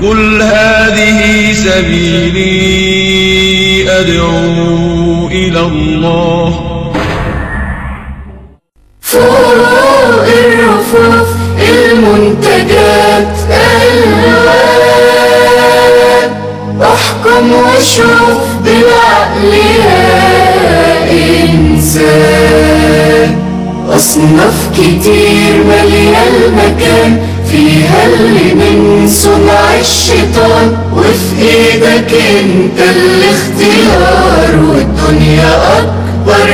قل هذه سبيلي أدعو إلى الله فوق الرفوف المنتجات الوان احكم واشوف بالعقل يا انسان اصناف كتير مالية المكان فيها اللي من صنع الشيطان وفي ايدك انت الاختيار والدنيا اكبر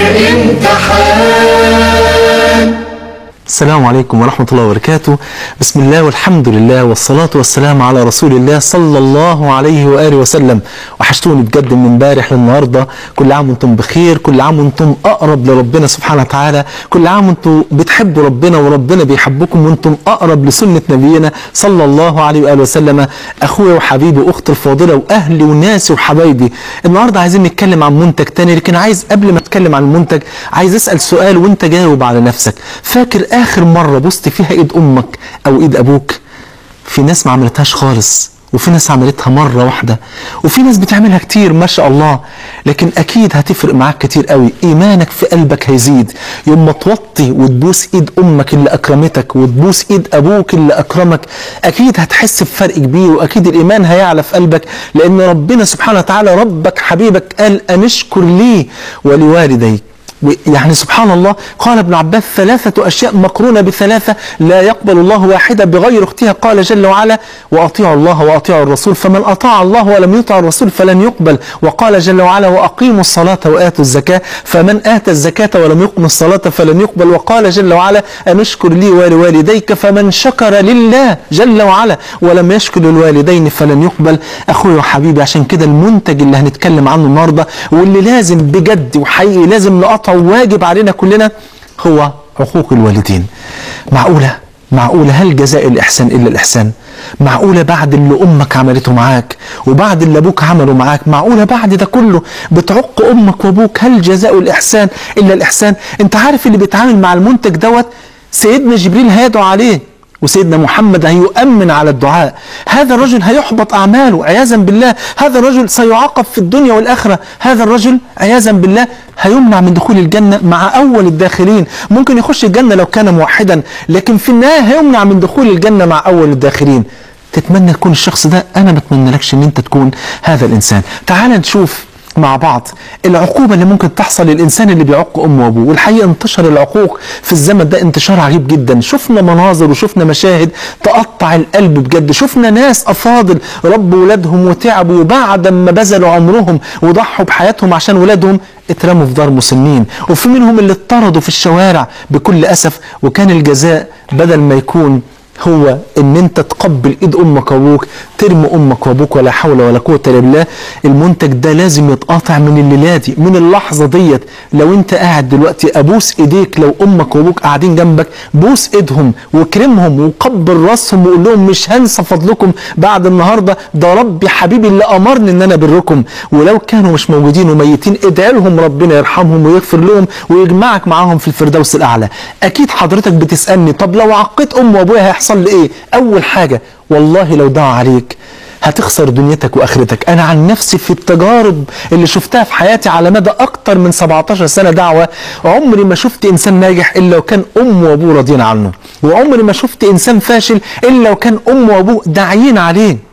امتحان السلام عليكم ورحمة الله وبركاته بسم الله والحمد لله والصلاة والسلام على رسول الله صلى الله عليه وآله وسلم وحشتوني بجد من امبارح للنهاردة كل عام وانتم بخير كل عام وانتم أقرب لربنا سبحانه وتعالى كل عام وانتم بتحبوا ربنا وربنا بيحبكم وانتم أقرب لسنة نبينا صلى الله عليه وآله وسلم أخويا وحبيبي وأختي الفاضلة وأهلي وناسي وحبايبي النهاردة عايزين نتكلم عن منتج تاني لكن عايز قبل ما اتكلم عن المنتج عايز أسأل سؤال وانت جاوب على نفسك فاكر آخر مرة بوست فيها إيد أمك أو إيد أبوك في ناس ما عملتهاش خالص وفي ناس عملتها مرة واحدة وفي ناس بتعملها كتير ما شاء الله لكن أكيد هتفرق معاك كتير قوي إيمانك في قلبك هيزيد يوم ما توطي وتبوس إيد أمك اللي أكرمتك وتبوس إيد أبوك اللي أكرمك أكيد هتحس بفرق كبير وأكيد الإيمان هيعلى في قلبك لأن ربنا سبحانه وتعالى ربك حبيبك قال أن اشكر لي ولوالديك يعني سبحان الله قال ابن عباس ثلاثة أشياء مقرونة بثلاثة لا يقبل الله واحدة بغير اختها قال جل وعلا وأطيعوا الله وأطيعوا الرسول فمن أطاع الله ولم يطع الرسول فلن يقبل وقال جل وعلا وأقيموا الصلاة وآتوا الزكاة فمن آتى الزكاة ولم يقم الصلاة فلن يقبل وقال جل وعلا أن اشكر لي ولوالديك فمن شكر لله جل وعلا ولم يشكر الوالدين فلن يقبل أخوي وحبيبي عشان كده المنتج اللي هنتكلم عنه النهاردة واللي لازم بجد وحقيقي لازم نقطع واجب علينا كلنا هو حقوق الوالدين معقولة معقولة هل جزاء الإحسان إلا الإحسان معقولة بعد اللي أمك عملته معاك وبعد اللي أبوك عمله معاك معقولة بعد ده كله بتعق أمك وأبوك هل جزاء الإحسان إلا الإحسان أنت عارف اللي بيتعامل مع المنتج دوت سيدنا جبريل هيدعو عليه وسيدنا محمد هيؤمن على الدعاء هذا الرجل هيحبط أعماله عياذا بالله هذا الرجل سيعاقب في الدنيا والآخرة هذا الرجل عياذا بالله هيمنع من دخول الجنة مع أول الداخلين ممكن يخش الجنة لو كان موحدا لكن في النهاية هيمنع من دخول الجنة مع أول الداخلين تتمنى تكون الشخص ده أنا بتمنى لكش أن أنت تكون هذا الإنسان تعال نشوف مع بعض العقوبة اللي ممكن تحصل للإنسان اللي بيعق أمه وأبوه والحقيقة انتشر العقوق في الزمن ده انتشار عجيب جدا شفنا مناظر وشفنا مشاهد تقطع القلب بجد شفنا ناس أفاضل ربوا ولادهم وتعبوا وبعد ما بذلوا عمرهم وضحوا بحياتهم عشان ولادهم اترموا في دار مسنين وفي منهم اللي اتطردوا في الشوارع بكل أسف وكان الجزاء بدل ما يكون هو ان انت تقبل ايد امك وابوك ترمي امك وابوك ولا حول ولا قوه الا بالله المنتج ده لازم يتقاطع من الليله دي من اللحظه ديت لو انت قاعد دلوقتي ابوس ايديك لو امك وابوك قاعدين جنبك بوس ايدهم واكرمهم وقبل راسهم وقول لهم مش هنسى فضلكم بعد النهارده ده ربي حبيبي اللي امرني ان انا بركم ولو كانوا مش موجودين وميتين ادعي لهم ربنا يرحمهم ويغفر لهم ويجمعك معاهم في الفردوس الاعلى اكيد حضرتك بتسالني طب لو عقيت ام وابويا هيحصل هيحصل لي ايه اول حاجة والله لو دعا عليك هتخسر دنيتك واخرتك انا عن نفسي في التجارب اللي شفتها في حياتي على مدى اكتر من 17 سنة دعوة عمري ما شفت انسان ناجح الا لو كان امه وابوه راضيين عنه وعمري ما شفت انسان فاشل الا لو كان امه وابوه داعيين عليه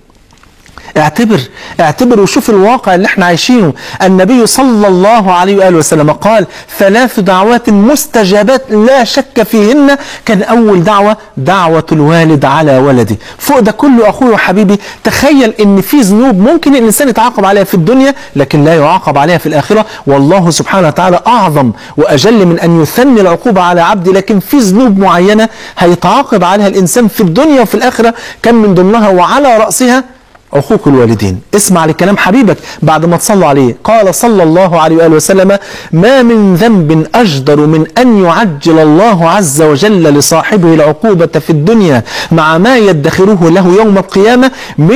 اعتبر اعتبر وشوف الواقع اللي احنا عايشينه النبي صلى الله عليه وآله وسلم قال ثلاث دعوات مستجابات لا شك فيهن كان أول دعوة دعوة الوالد على ولده فوق ده كله أخوي وحبيبي تخيل ان في ذنوب ممكن الإنسان يتعاقب عليها في الدنيا لكن لا يعاقب عليها في الآخرة والله سبحانه وتعالى أعظم وأجل من أن يثني العقوبة على عبده لكن في ذنوب معينة هيتعاقب عليها الإنسان في الدنيا وفي الآخرة كان من ضمنها وعلى رأسها عقوق الوالدين اسمع لكلام حبيبك بعد ما تصلوا عليه قال صلى الله عليه وآله وسلم ما من ذنب أجدر من أن يعجل الله عز وجل لصاحبه العقوبة في الدنيا مع ما يدخره له يوم القيامة من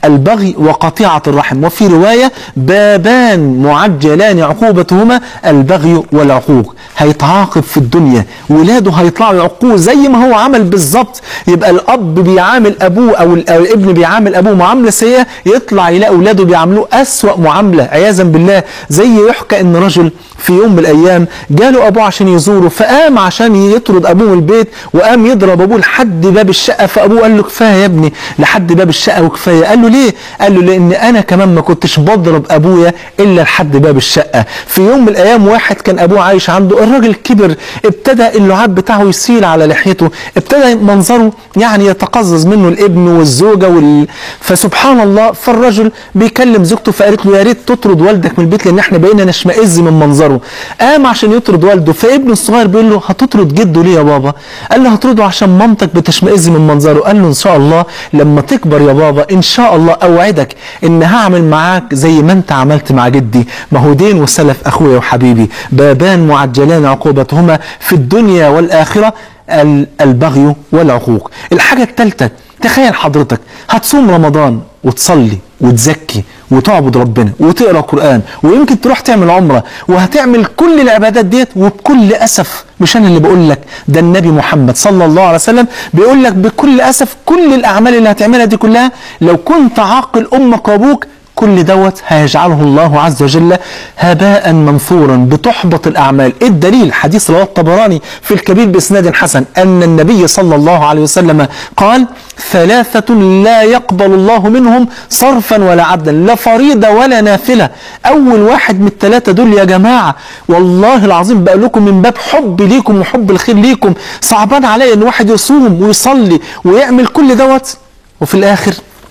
البغي وقطيعة الرحم وفي رواية بابان معجلان عقوبتهما البغي والعقوق هيتعاقب في الدنيا ولاده هيطلعوا يعقوه زي ما هو عمل بالظبط يبقى الأب بيعامل أبوه أو ال- أو الابن بيعامل أبوه معاملة سيئة يطلع يلاقي أولاده بيعاملوه أسوأ معاملة عياذا بالله زي يحكى إن رجل في يوم من الأيام جاله أبوه عشان يزوره فقام عشان يطرد أبوه من البيت وقام يضرب أبوه لحد باب الشقة فأبوه قال له كفاية يا ابني لحد باب الشقة وكفاية قال له ليه؟ قال له لأن أنا كمان ما كنتش بضرب أبويا إلا لحد باب الشقة في يوم من الأيام واحد كان أبوه عايش عنده الراجل كبر ابتدى اللعاب بتاعه يسيل على لحيته ابتدى منظره يعني يتقزز منه الابن والزوجة وال... فسبحان الله فالرجل بيكلم زوجته فقالت له يا ريت تطرد والدك من البيت لأن احنا بقينا نشمئز من منظره قام عشان يطرد والده فابنه الصغير بيقول له هتطرد جده ليه يا بابا قال له هطرده عشان مامتك بتشمئز من منظره قال له ان شاء الله لما تكبر يا بابا ان شاء الله اوعدك ان هعمل معاك زي ما انت عملت مع جدي ما هو دين وسلف اخويا وحبيبي بابان معجلان عقوبتهما في الدنيا والاخره ال- البغي والعقوق الحاجه الثالثه تخيل حضرتك هتصوم رمضان وتصلي وتزكي وتعبد ربنا وتقرا قران ويمكن تروح تعمل عمره وهتعمل كل العبادات ديت وبكل اسف مش انا اللي بقول لك ده النبي محمد صلى الله عليه وسلم بيقول لك بكل اسف كل الاعمال اللي هتعملها دي كلها لو كنت عاقل امك وابوك كل دوت هيجعله الله عز وجل هباء منثورا بتحبط الاعمال إيه الدليل حديث رواه الطبراني في الكبير باسناد حسن ان النبي صلى الله عليه وسلم قال ثلاثه لا يقبل الله منهم صرفا ولا عدلا لا فريضه ولا نافله اول واحد من الثلاثه دول يا جماعه والله العظيم بقول لكم من باب حب ليكم وحب الخير ليكم صعبان عليا ان واحد يصوم ويصلي ويعمل كل دوت وفي الاخر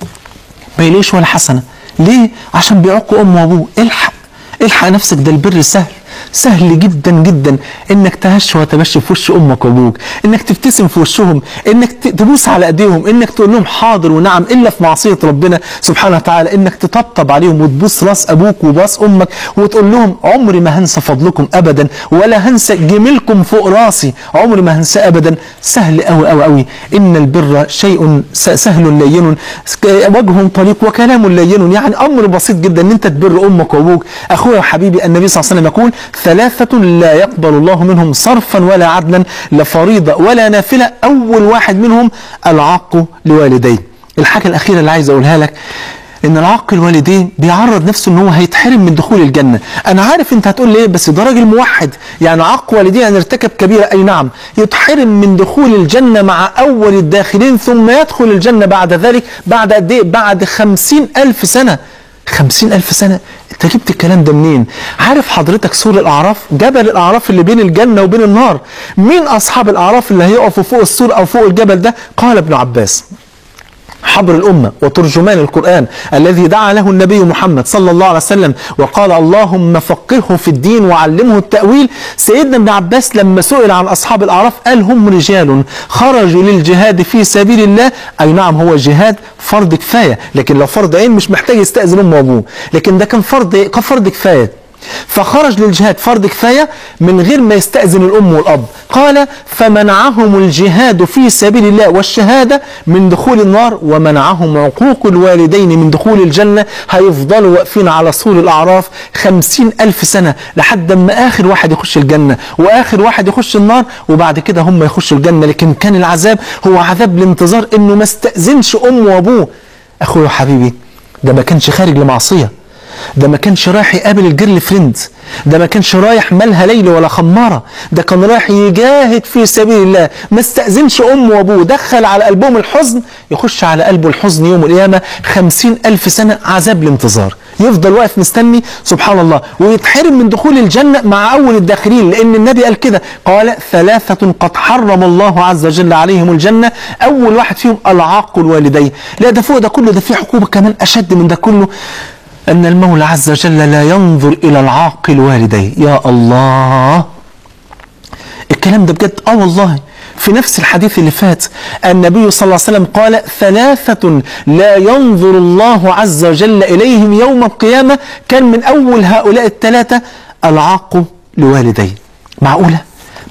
ما يليش ولا حسنه ليه عشان بيعقوا امه وابوه الحق الحق نفسك ده البر سهل سهل جدا جدا انك تهش وتبش في وش امك وابوك انك تبتسم في وشهم انك ت- تبوس على ايديهم انك تقول لهم حاضر ونعم الا في معصيه ربنا سبحانه وتعالى انك تطبطب عليهم وتبوس راس ابوك وباس امك وتقول لهم عمري ما هنسى فضلكم ابدا ولا هنسى جميلكم فوق راسي عمري ما هنسى ابدا سهل قوي قوي قوي ان البر شيء س- سهل لين وجه طليق وكلام لين يعني امر بسيط جدا ان انت تبر امك وابوك اخويا وحبيبي النبي صلى الله عليه وسلم يقول ثلاثة لا يقبل الله منهم صرفا ولا عدلا لا فريضة ولا نافلة أول واحد منهم العاق لوالديه الحاجة الأخيرة اللي عايز أقولها لك ان العاق الوالدين بيعرض نفسه ان هو هيتحرم من دخول الجنه انا عارف انت هتقول ليه بس ده راجل موحد يعني عاق والديه يعني ارتكب كبيره اي نعم يتحرم من دخول الجنه مع اول الداخلين ثم يدخل الجنه بعد ذلك بعد قد ايه بعد خمسين الف سنه خمسين ألف سنة أنت جبت الكلام ده منين عارف حضرتك سور الأعراف جبل الأعراف اللي بين الجنة وبين النار مين أصحاب الأعراف اللي هيقفوا فوق السور أو فوق الجبل ده قال ابن عباس حبر الأمة وترجمان القرآن الذي دعا له النبي محمد صلى الله عليه وسلم وقال اللهم فقهه في الدين وعلمه التأويل سيدنا ابن عباس لما سئل عن أصحاب الأعراف قال هم رجال خرجوا للجهاد في سبيل الله أي نعم هو جهاد فرض كفاية لكن لو فرض عين مش محتاج يستأذن أمه وأبوه لكن ده كان فرض كان فرض كفاية فخرج للجهاد فرض كفاية من غير ما يستأذن الأم والأب قال فمنعهم الجهاد في سبيل الله والشهادة من دخول النار ومنعهم عقوق الوالدين من دخول الجنة هيفضلوا واقفين على سور الأعراف خمسين ألف سنة لحد ما آخر واحد يخش الجنة وآخر واحد يخش النار وبعد كده هم يخشوا الجنة لكن كان العذاب هو عذاب الانتظار إنه ما استأذنش أمه وأبوه أخويا وحبيبي ده ما كانش خارج لمعصية ده ما كانش رايح يقابل الجيرل فريند ده ما كانش رايح مالها ليل ولا خمارة ده كان رايح يجاهد في سبيل الله ما استأذنش أمه وأبوه دخل على قلبهم الحزن يخش على قلبه الحزن يوم القيامة خمسين ألف سنة عذاب الانتظار يفضل واقف مستني سبحان الله ويتحرم من دخول الجنة مع أول الداخلين لأن النبي قال كده قال ثلاثة قد حرم الله عز وجل عليهم الجنة أول واحد فيهم العاق الوالدين لا ده فوق ده كله ده في عقوبة كمان أشد من ده كله أن المولى عز وجل لا ينظر إلى العاق الوالدين يا الله الكلام ده بجد آه والله في نفس الحديث اللي فات النبي صلى الله عليه وسلم قال ثلاثة لا ينظر الله عز وجل إليهم يوم القيامة كان من أول هؤلاء الثلاثة العاق لوالديه معقولة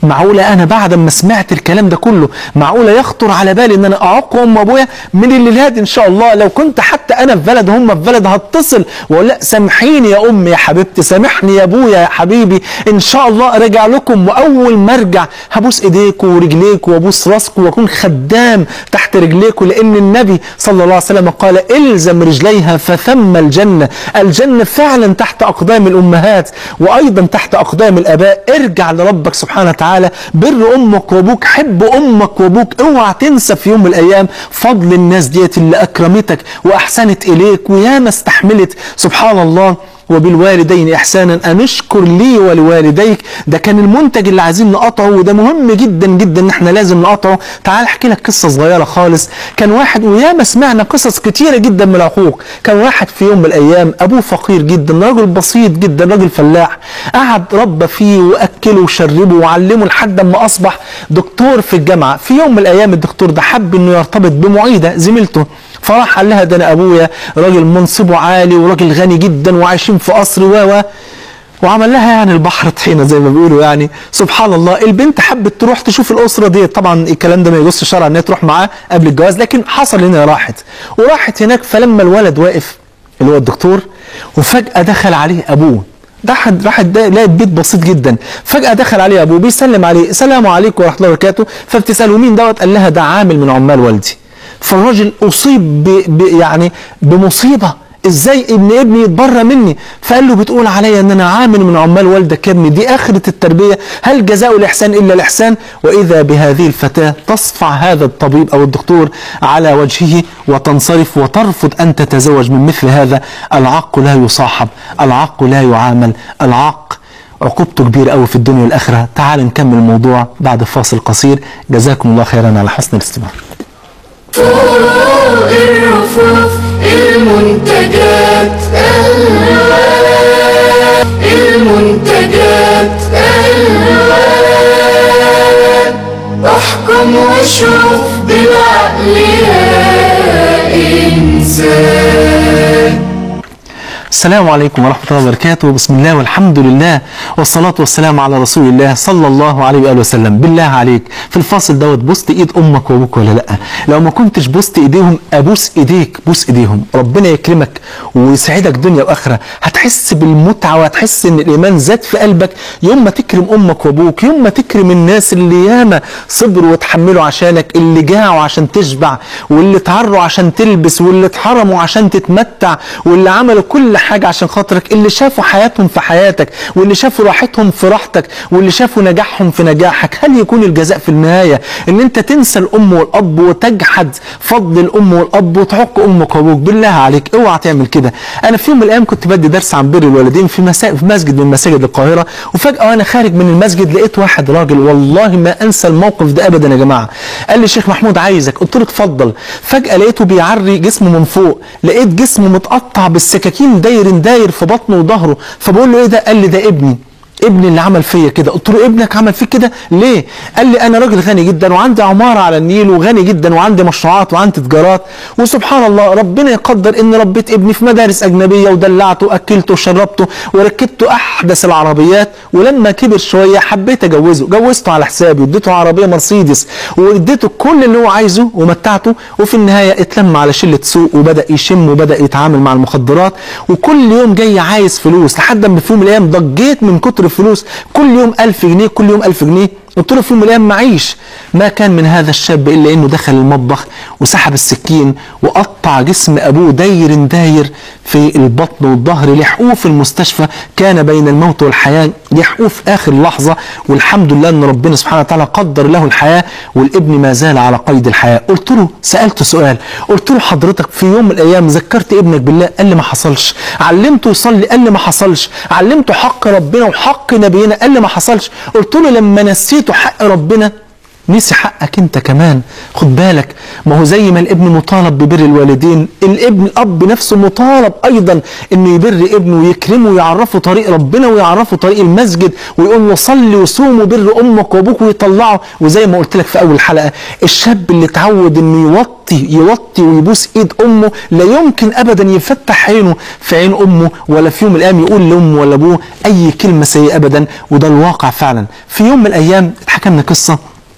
معقولة أنا بعد ما سمعت الكلام ده كله معقولة يخطر على بالي إن أنا أعق أم وأبويا من الليلات إن شاء الله لو كنت حتى أنا في بلد هم في بلد هتصل وأقول لا سامحيني يا أمي يا حبيبتي سامحني يا أبويا يا حبيبي إن شاء الله أرجع لكم وأول ما أرجع هبوس إيديكم ورجليكم وأبوس راسكم وأكون خدام تحت رجليكم لأن النبي صلى الله عليه وسلم قال إلزم رجليها فثم الجنة الجنة فعلا تحت أقدام الأمهات وأيضا تحت أقدام الآباء ارجع لربك سبحانه وتعالى بر أمك وأبوك حب أمك وأبوك اوعى تنسى في يوم من الأيام فضل الناس ديت اللي أكرمتك وأحسنت إليك وياما استحملت سبحان الله وبالوالدين إحسانا أن اشكر لي ولوالديك ده كان المنتج اللي عايزين نقطعه وده مهم جدا جدا ان احنا لازم نقطعه تعال احكي لك قصة صغيرة خالص كان واحد وياما سمعنا قصص كتيرة جدا من العقوق كان واحد في يوم من الأيام أبوه فقير جدا راجل بسيط جدا راجل فلاح قعد ربى فيه وأكله وشربه وعلمه لحد ما أصبح دكتور في الجامعة في يوم من الأيام الدكتور ده حب إنه يرتبط بمعيدة زميلته فراح قال لها ده انا ابويا راجل منصبه عالي وراجل غني جدا وعايشين في قصر و و وعمل لها يعني البحر طحينه زي ما بيقولوا يعني سبحان الله البنت حبت تروح تشوف الاسره دي طبعا الكلام ده ما يجوزش شرعا ان هي تروح معاه قبل الجواز لكن حصل ان هي راحت وراحت هناك فلما الولد واقف اللي هو الدكتور وفجاه دخل عليه ابوه راح راح لقى بيت بسيط جدا فجاه دخل عليه ابوه بيسلم عليه السلام عليكم ورحمه الله وبركاته فبتساله مين دوت قال لها ده عامل من عمال والدي فالراجل اصيب ب ب يعني بمصيبه ازاي ابن ابني يتبرى مني فقال له بتقول عليا ان انا عامل من عمال والدك يا ابني دي اخره التربيه هل جزاء الاحسان الا الاحسان واذا بهذه الفتاه تصفع هذا الطبيب او الدكتور على وجهه وتنصرف وترفض ان تتزوج من مثل هذا العق لا يصاحب العق لا يعامل العق عقوبته كبيرة قوي في الدنيا والآخرة تعال نكمل الموضوع بعد فاصل قصير جزاكم الله خيرا على حسن الاستماع فوق الرفوف المنتجات الوان المنتجات الوان احكم واشوف بالعقل يا انسان السلام عليكم ورحمة الله وبركاته بسم الله والحمد لله والصلاة والسلام على رسول الله صلى الله عليه وآله وسلم بالله عليك في الفاصل دوت بوست ايد امك وابوك ولا لا لو ما كنتش بوست ايديهم ابوس ايديك بوس ايديهم ربنا يكرمك ويسعدك دنيا واخرة هتحس بالمتعة وهتحس ان الايمان زاد في قلبك يوم ما تكرم امك وابوك يوم ما تكرم الناس اللي ياما صبروا وتحملوا عشانك اللي جاعوا عشان تشبع واللي اتعروا عشان تلبس واللي اتحرموا عشان تتمتع واللي عملوا كل حاجة عشان خاطرك اللي شافوا حياتهم في حياتك واللي شافوا راحتهم في راحتك واللي شافوا نجاحهم في نجاحك هل يكون الجزاء في النهاية ان انت تنسى الام والاب وتجحد فضل الام والاب وتعق امك وابوك بالله عليك اوعى تعمل كده انا في يوم من الايام كنت بدي درس عن بر الوالدين في, مسا... في مسجد من مساجد القاهرة وفجأة وانا خارج من المسجد لقيت واحد راجل والله ما انسى الموقف ده ابدا يا جماعة قال لي شيخ محمود عايزك قلت له اتفضل فجأة لقيته بيعري جسمه من فوق لقيت جسمه متقطع بالسكاكين داير داير في بطنه وظهره فبقول له ايه ده قال لي ده ابني ابني اللي عمل فيا كده قلت له ابنك عمل فيك كده ليه قال لي انا راجل غني جدا وعندي عماره على النيل وغني جدا وعندي مشروعات وعندي تجارات وسبحان الله ربنا يقدر ان ربيت ابني في مدارس اجنبيه ودلعته واكلته وشربته وركبته احدث العربيات ولما كبر شويه حبيت اجوزه جوزته على حسابي واديته عربيه مرسيدس واديته كل اللي هو عايزه ومتعته وفي النهايه اتلم على شله سوق وبدا يشم وبدا يتعامل مع المخدرات وكل يوم جاي عايز فلوس لحد ما في يوم من الايام ضجيت من كتر الفلوس كل يوم ألف جنيه كل يوم ألف جنيه قلت له في يوم من الايام معيش ما كان من هذا الشاب الا انه دخل المطبخ وسحب السكين وقطع جسم ابوه داير داير في البطن والظهر لحقوه في المستشفى كان بين الموت والحياه لحقوه في اخر لحظه والحمد لله ان ربنا سبحانه وتعالى قدر له الحياه والابن ما زال على قيد الحياه قلت له سالته سؤال قلت له حضرتك في يوم من الايام ذكرت ابنك بالله قال لي ما حصلش علمته يصلي قال لي ما حصلش علمته حق ربنا وحق نبينا قال لي ما حصلش قلت له لما نسيته حق ربنا نسي حقك انت كمان خد بالك ما هو زي ما الابن مطالب ببر الوالدين الابن الاب نفسه مطالب ايضا انه يبر ابنه ويكرمه ويعرفه طريق ربنا ويعرفه طريق المسجد ويقول له صلي وصوم وبر امك وابوك ويطلعه وزي ما قلت لك في اول حلقه الشاب اللي اتعود انه يوطي يوطي ويبوس ايد امه لا يمكن ابدا يفتح عينه في عين امه ولا في يوم من الايام يقول لامه ولا ابوه اي كلمه سيئه ابدا وده الواقع فعلا في يوم من الايام اتحكى لنا قصه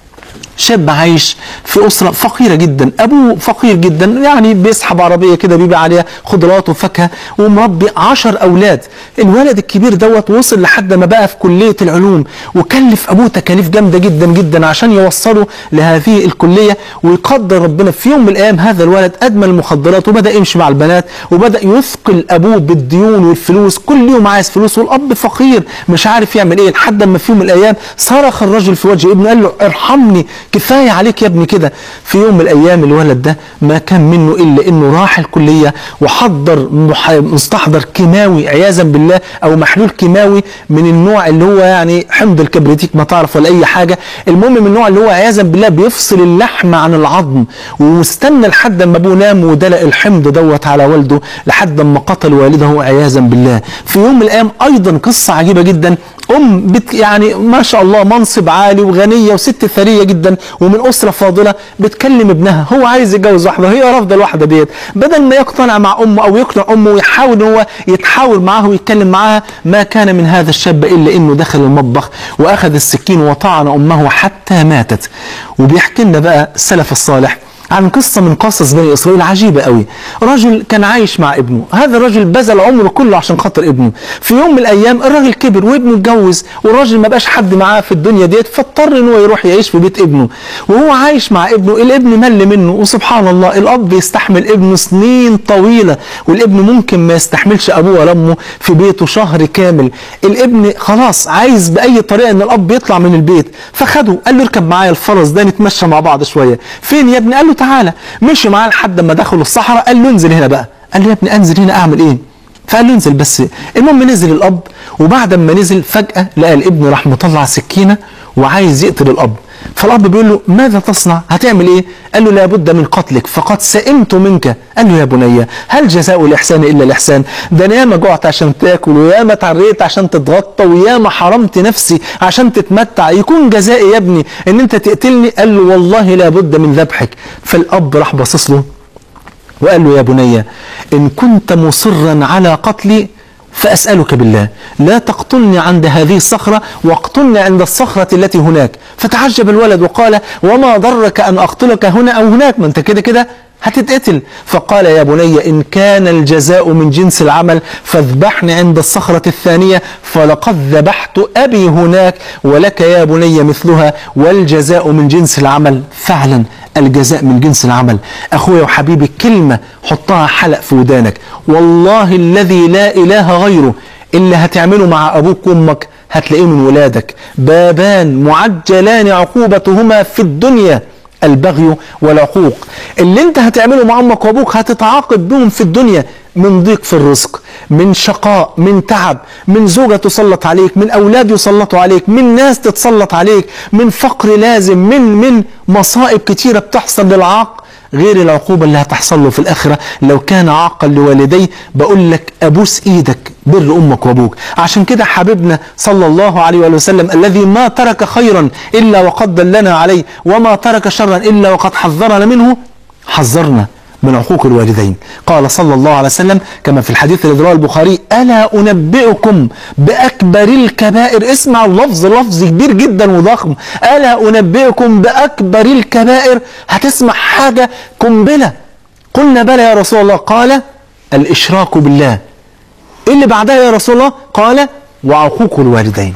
شاب عايش في أسرة فقيرة جدا أبوه فقير جدا يعني بيسحب عربية كده بيبيع عليها خضروات وفاكهة ومربي عشر أولاد الولد الكبير دوت وصل لحد ما بقى في كلية العلوم وكلف أبوه تكاليف جامدة جدا جدا عشان يوصله لهذه الكلية ويقدر ربنا في يوم من الأيام هذا الولد أدمن المخدرات وبدأ يمشي مع البنات وبدأ يثقل أبوه بالديون والفلوس كل يوم عايز فلوس والأب فقير مش عارف يعمل إيه لحد ما في يوم من الأيام صرخ الرجل في وجه ابنه قال له ارحمني كفاية عليك يا ابني كده في يوم من الأيام الولد ده ما كان منه إلا إنه راح الكلية وحضر مح- مستحضر كيماوي عياذا بالله أو محلول كيماوي من النوع اللي هو يعني حمض الكبريتيك ما تعرف ولا أي حاجة المهم من النوع اللي هو عياذا بالله بيفصل اللحم عن العظم واستنى لحد ما أبوه نام ودلق الحمض دوت على والده لحد ما قتل والده عياذا بالله في يوم من الأيام أيضا قصة عجيبة جدا ام بت يعني ما شاء الله منصب عالي وغنيه وست ثريه جدا ومن اسره فاضله بتكلم ابنها هو عايز يتجوز واحده هي رافضه الواحده ديت بدل ما يقتنع مع امه او يقنع امه ويحاول ان هو يتحاور معاها ويتكلم معاها ما كان من هذا الشاب الا انه دخل المطبخ واخذ السكين وطعن امه حتى ماتت وبيحكي لنا بقى السلف الصالح عن قصة من قصص بني إسرائيل عجيبة قوي رجل كان عايش مع ابنه هذا الرجل بذل عمره كله عشان خاطر ابنه في يوم من الأيام الراجل كبر وابنه اتجوز والراجل ما بقاش حد معاه في الدنيا ديت فاضطر ان هو يروح يعيش في بيت ابنه وهو عايش مع ابنه الابن مل منه وسبحان الله الأب يستحمل ابنه سنين طويلة والابن ممكن ما يستحملش أبوه ولا أمه في بيته شهر كامل الابن خلاص عايز بأي طريقة ان الأب يطلع من البيت فخده قال له اركب معايا الفرس ده نتمشى مع بعض شوية فين يا ابني قال له تعالى مشي معاه لحد ما دخلوا الصحراء قال له انزل هنا بقى قال له يا ابني انزل هنا اعمل ايه فقال له انزل بس المهم نزل الاب وبعد ما نزل فجأة لقى الابن راح مطلع سكينة وعايز يقتل الاب فالاب بيقول له ماذا تصنع هتعمل ايه قال له لابد من قتلك فقد سئمت منك قال له يا بني هل جزاء الاحسان الا الاحسان ده انا ياما جعت عشان تاكل وياما تعريت عشان تتغطى وياما حرمت نفسي عشان تتمتع يكون جزائي يا ابني ان انت تقتلني قال له والله لابد من ذبحك فالاب راح باصص له وقال له يا بني إن كنت مصرا على قتلي فأسألك بالله لا تقتلني عند هذه الصخرة واقتلني عند الصخرة التي هناك فتعجب الولد وقال وما ضرك أن أقتلك هنا أو هناك ما أنت كده كده هتتقتل فقال يا بني إن كان الجزاء من جنس العمل فاذبحني عند الصخرة الثانية فلقد ذبحت أبي هناك ولك يا بني مثلها والجزاء من جنس العمل فعلا الجزاء من جنس العمل أخويا وحبيبي كلمة حطها حلق في ودانك والله الذي لا إله غيره اللي هتعمله مع أبوك وأمك هتلاقيه من ولادك بابان معجلان عقوبتهما في الدنيا البغي والعقوق اللي انت هتعمله مع امك وابوك هتتعاقب بهم في الدنيا من ضيق في الرزق من شقاء من تعب من زوجة تسلط عليك من أولاد يسلطوا عليك من ناس تتسلط عليك من فقر لازم من من مصائب كتيرة بتحصل للعاق غير العقوبة اللي هتحصل له في الآخرة لو كان عاقا لوالديه بقول لك أبوس إيدك بر أمك وأبوك عشان كده حبيبنا صلى الله عليه وآله وسلم الذي ما ترك خيرا إلا وقد دلنا عليه وما ترك شرا إلا وقد حذرنا منه حذرنا من عقوق الوالدين قال صلى الله عليه وسلم كما في الحديث الذي رواه البخاري ألا أنبئكم بأكبر الكبائر اسمع اللفظ لفظ كبير جدا وضخم ألا أنبئكم بأكبر الكبائر هتسمع حاجة قنبلة قلنا بلى يا رسول الله قال الإشراك بالله إيه اللي بعدها يا رسول الله قال وعقوق الوالدين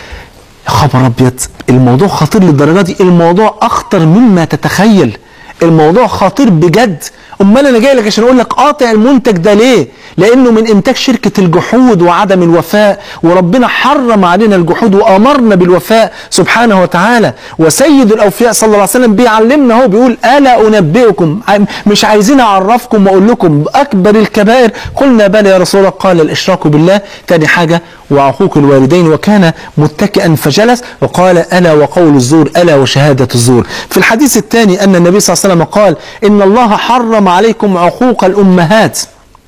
يا خبر ابيض الموضوع خطير للدرجه دي الموضوع اخطر مما تتخيل الموضوع خطير بجد امال انا جاي لك عشان اقول لك قاطع المنتج ده ليه لانه من انتاج شركه الجحود وعدم الوفاء وربنا حرم علينا الجحود وامرنا بالوفاء سبحانه وتعالى وسيد الاوفياء صلى الله عليه وسلم بيعلمنا هو بيقول الا انبئكم مش عايزين اعرفكم واقول لكم اكبر الكبائر قلنا بلى يا رسول الله قال الاشراك بالله تاني حاجه وعقوق الوالدين وكان متكئا فجلس وقال الا وقول الزور الا وشهاده الزور في الحديث الثاني ان النبي صلى الله عليه وسلم قال ان الله حرم عليكم عقوق الامهات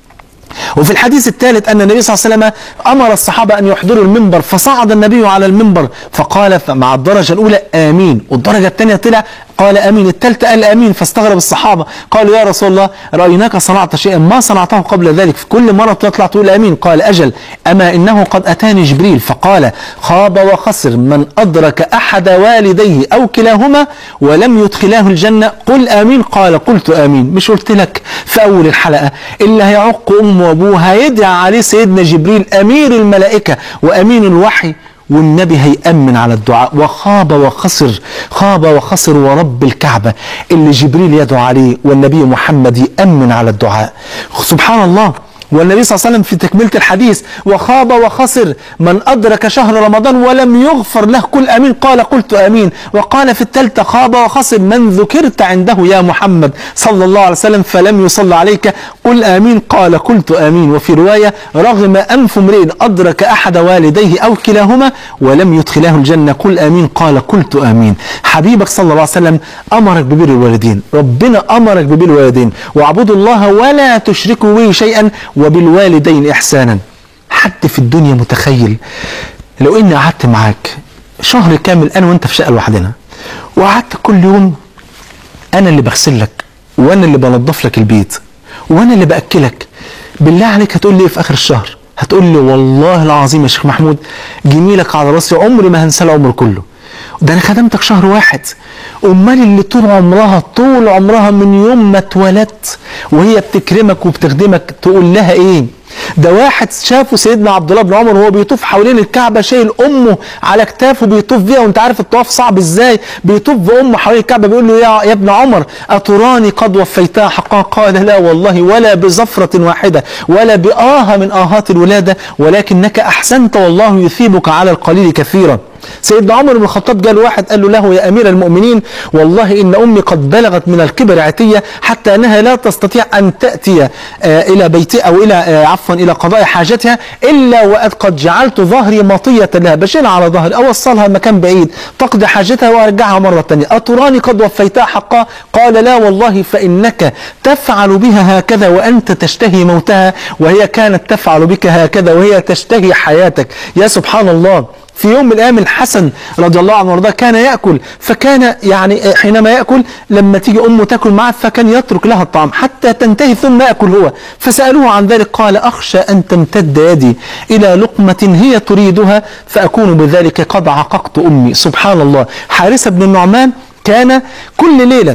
وفي الحديث الثالث أن النبي صلى الله عليه وسلم أمر الصحابة أن يحضروا المنبر فصعد النبي على المنبر فقال مع الدرجة الأولى آمين والدرجة الثانية طلع قال امين الثالثه قال امين فاستغرب الصحابه قالوا يا رسول الله رايناك صنعت شيئا ما صنعته قبل ذلك في كل مره تطلع تقول امين قال اجل اما انه قد اتاني جبريل فقال خاب وخسر من ادرك احد والديه او كلاهما ولم يدخلاه الجنه قل امين قال قلت امين مش قلت لك في اول الحلقه اللي هيعق امه وابوه هيدعي عليه سيدنا جبريل امير الملائكه وامين الوحي والنبي هيأمن على الدعاء وخاب وخسر خاب وخسر ورب الكعبة اللي جبريل يدعو عليه والنبي محمد يأمن على الدعاء سبحان الله والنبي صلى الله عليه وسلم في تكملة الحديث وخاب وخسر من أدرك شهر رمضان ولم يغفر له كل أمين قال قلت أمين وقال في الثالثة خاب وخسر من ذكرت عنده يا محمد صلى الله عليه وسلم فلم يصلى عليك قل آمين قال قلت آمين وفي رواية رغم أنف امرئ أدرك أحد والديه أو كلاهما ولم يدخله الجنة قل آمين قال قلت آمين حبيبك صلى الله عليه وسلم أمرك ببر الوالدين ربنا أمرك ببر الوالدين واعبدوا الله ولا تشركوا به شيئا وبالوالدين إحسانا حد في الدنيا متخيل لو إني قعدت معاك شهر كامل أنا وأنت في شقة لوحدنا وقعدت كل يوم أنا اللي بغسل لك وأنا اللي بنظف لك البيت وأنا اللي بأكلك بالله عليك هتقول لي إيه في آخر الشهر هتقول لي والله العظيم يا شيخ محمود جميلك على راسي عمري ما هنسى العمر كله ده انا خدمتك شهر واحد امال اللي طول عمرها طول عمرها من يوم ما اتولدت وهي بتكرمك وبتخدمك تقول لها ايه ده واحد شافه سيدنا عبد الله بن عمر وهو بيطوف حوالين الكعبه شايل امه على كتافه بيطوف بيها وانت عارف الطواف صعب ازاي بيطوف بامه حوالين الكعبه بيقول له يا, يا ابن عمر اتراني قد وفيتها حقها قال لا والله ولا بزفره واحده ولا بآه من آهات الولاده ولكنك احسنت والله يثيبك على القليل كثيرا سيدنا عمر بن الخطاب قال واحد قال له له يا امير المؤمنين والله ان امي قد بلغت من الكبر عتيه حتى انها لا تستطيع ان تاتي آه الى بيتها او الى آه عفوا الى قضاء حاجتها الا وقد قد جعلت ظهري مطيه لها بشيلها على ظهري اوصلها مكان بعيد تقضي حاجتها وارجعها مره ثانيه اتراني قد وفيتها حقها قال لا والله فانك تفعل بها هكذا وانت تشتهي موتها وهي كانت تفعل بك هكذا وهي تشتهي حياتك يا سبحان الله في يوم من الايام الحسن رضي الله عنه وارضاه كان ياكل فكان يعني حينما ياكل لما تيجي امه تاكل معه فكان يترك لها الطعام حتى تنتهي ثم ياكل هو فسالوه عن ذلك قال اخشى ان تمتد يدي الى لقمه هي تريدها فاكون بذلك قد عققت امي سبحان الله حارثه بن النعمان كان كل ليله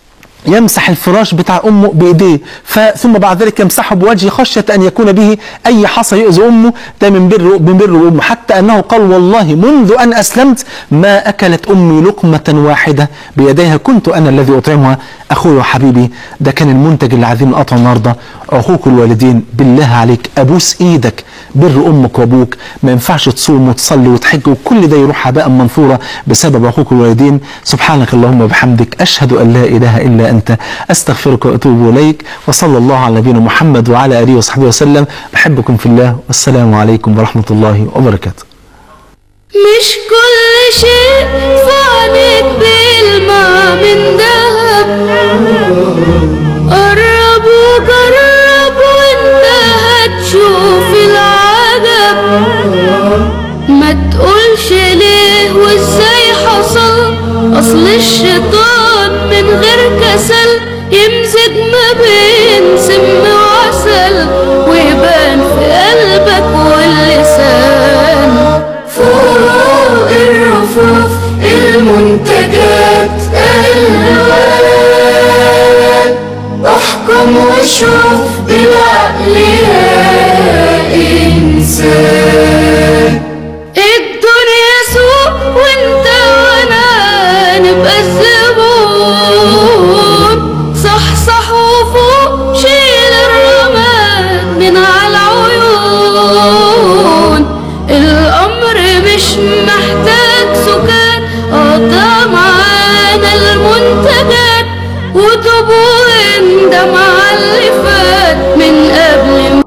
يمسح الفراش بتاع امه بايديه ثم بعد ذلك يمسحه بوجهه خشيه ان يكون به اي حصى يؤذي امه ده من بر من بر امه حتى انه قال والله منذ ان اسلمت ما اكلت امي لقمه واحده بيديها كنت انا الذي اطعمها اخوي وحبيبي ده كان المنتج اللي عايزين نقطعه النهارده عقوق الوالدين بالله عليك ابوس ايدك بر امك وابوك ما ينفعش تصوم وتصلي وتحج وكل ده يروح هباء منثورا بسبب عقوق الوالدين سبحانك اللهم وبحمدك اشهد ان لا اله الا انت استغفرك واتوب اليك وصلى الله على نبينا محمد وعلى اله وصحبه وسلم بحبكم في الله والسلام عليكم ورحمه الله وبركاته مش كل شيء فانت بالماء من ذهب قرب وجرب وانت هتشوف العجب ما تقولش ليه وازاي حصل اصل الشيطان من غير كسل يمزج ما بين سم وعسل ويبان في قلبك واللسان فوق الرفوف المنتجات الوان احكم وشوف بالعقل يا انسان